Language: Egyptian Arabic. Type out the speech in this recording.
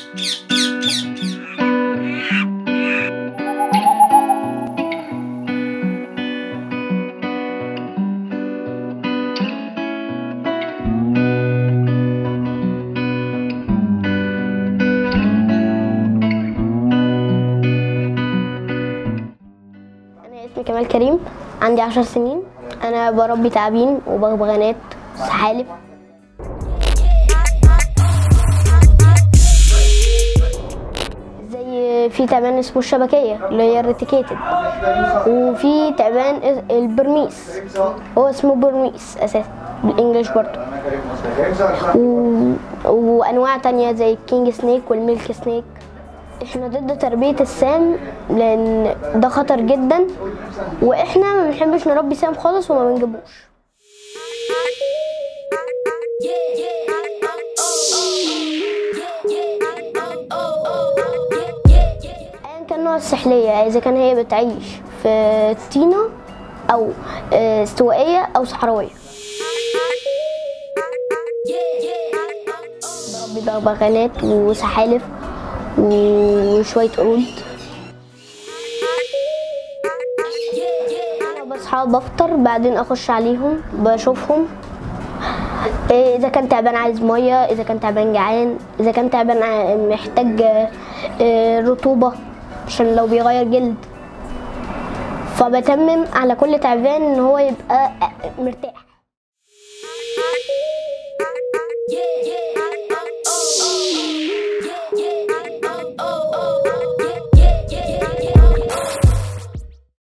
أنا اسمي كمال كريم عندي عشر سنين أنا بربي تعابين وبغبغانات وسحالف زي في تعبان اسمه الشبكية اللي هي الريتيكيتد وفي تعبان اس- البرميس هو اسمه برميس أساسا بالإنجليش برضه و... وأنواع تانية زي الكينج سنيك والميلك سنيك احنا ضد تربية السام لأن ده خطر جدا واحنا ما بنحبش نربي سام خالص وما بنجيبوش ايا كان نوع السحلية اذا كان هي بتعيش في طينة او آه، استوائية او صحراوية بربي بغبغانات وسحالف وشوية قرود انا بصحى بفطر بعدين اخش عليهم بشوفهم إيه اذا كان تعبان عايز ميه اذا كان تعبان جعان اذا كان تعبان ع- محتاج آه، رطوبه عشان لو بيغير جلد فبتمم على كل تعبان ان هو يبقى آه، مرتاح Yeah, yeah.